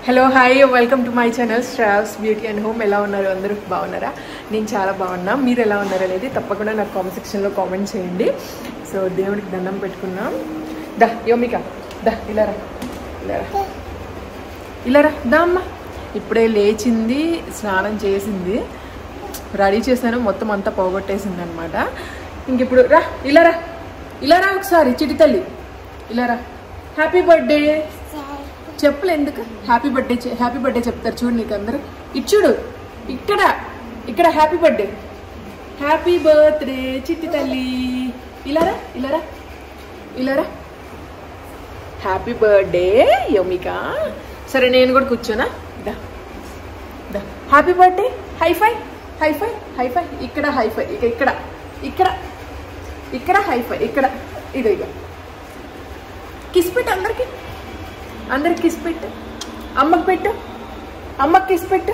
Hello hi welcome to my channel స్ట్రావ్స్ beauty and home ఎలా ఉన్నారు అందరూ బాగున్నారా నేను చాలా బాగున్నా మీరు ఎలా ఉన్నారు అనేది తప్పకుండా నాకు కామెంట్ సెక్షన్లో కామెంట్ చేయండి సో దేవుడికి దండం పెట్టుకున్నాం దా యోమిక దా ఇలా రా ఇలా రా ఇలా రా దా అమ్మ ఇప్పుడే లేచింది స్నానం చేసింది రెడీ చేశాను మొత్తం అంతా పోగొట్టేసింది అనమాట ఇంక ఇప్పుడు రా ఇలా రా ఇలా రా ఒకసారి చిటి తల్లి ఇలా రా హ్యాపీ బర్త్డే చెప్పులు ఎందుకు హ్యాపీ బర్త్డే హ్యాపీ బర్త్డే చెప్తారు చూడు నీకు అందరూ ఇటు చూడు ఇక్కడ ఇక్కడ హ్యాపీ బర్త్డే హ్యాపీ బర్త్డే చిట్టి తల్లి ఇలారా ఇలారా ఇలారా హ్యాపీ బర్త్డే యమిక సరే నేను కూడా కూర్చోనా దా దా happy birthday high five high five high five ఇక్కడ హైఫై ఇక ఇక్కడ ఇక్కడ ఇక్కడ హైఫై ఇక్కడ ఇదో ఇక కిస్ పెట్టు అందరికి అందరికి కిస్ పెట్టు అమ్మకి పెట్టు అమ్మకి కిస్ పెట్టు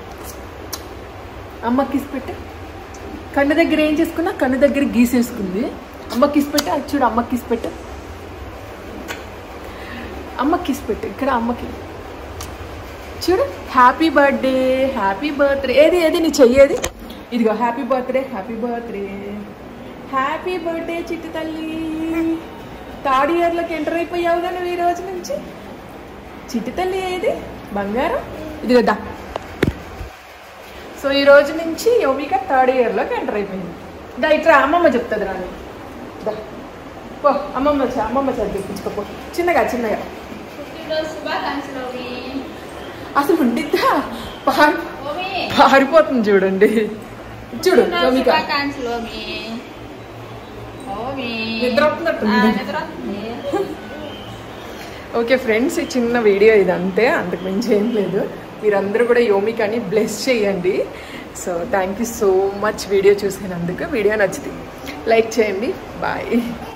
అమ్మకి కిస్ పెట్టు కన్ను దగ్గర ఏం చేసుకున్నా కన్ను దగ్గర గీసేసుకుంది అమ్మకి కిస్ పెట్టు అది చూడు అమ్మకి కిస్ పెట్టు అమ్మకి కిస్ పెట్టు ఇక్కడ అమ్మకి చూడు హ్యాపీ బర్త్డే హ్యాపీ బర్త్డే ఏది ఏది నీ చెయ్యేది ఇదిగో happy birthday happy birthday happy birthday చిట్టి తల్లి థర్డ్ ఇయర్లోకి ఎంటర్ అయిపోయావు కదా నువ్వు ఈ రోజు నుంచి చిట్టి తల్లి ఏది బంగారం ఇదిగో దా సో ఈ రోజు నుంచి యోమిక థర్డ్ ఇయర్లోకి ఎంటర్ అయిపోయింది దా ఇట్లా అమ్మమ్మ చెప్తుంది రాని దా పో అమ్మమ్మ చ- అమ్మమ్మ చదివి చెప్పించుకోపో చిన్నగా చిన్నగా పుట్టినరోజు శుభాకాంక్షలు ఓమి. అసలు ఉండిద్దా పారి ఓమి. పారిపోతుంది చూడండి చూడు పుట్టినరోజు యోమిక శుభాకాంక్షలు ఓమి. ఓమి. నిద్ర వస్తున్నట్టుంది. ఆ, నిద్ర వస్తుంది. ఓకే ఫ్రెండ్స్ ఈ చిన్న వీడియో ఇది అంతే అంతకు మించి ఏం లేదు మీరందరూ కూడా యోమికని బ్లెస్ చేయండి so thank you so much video చూసినందుకు వీడియో నచ్చితే లైక్ చేయండి బాయ్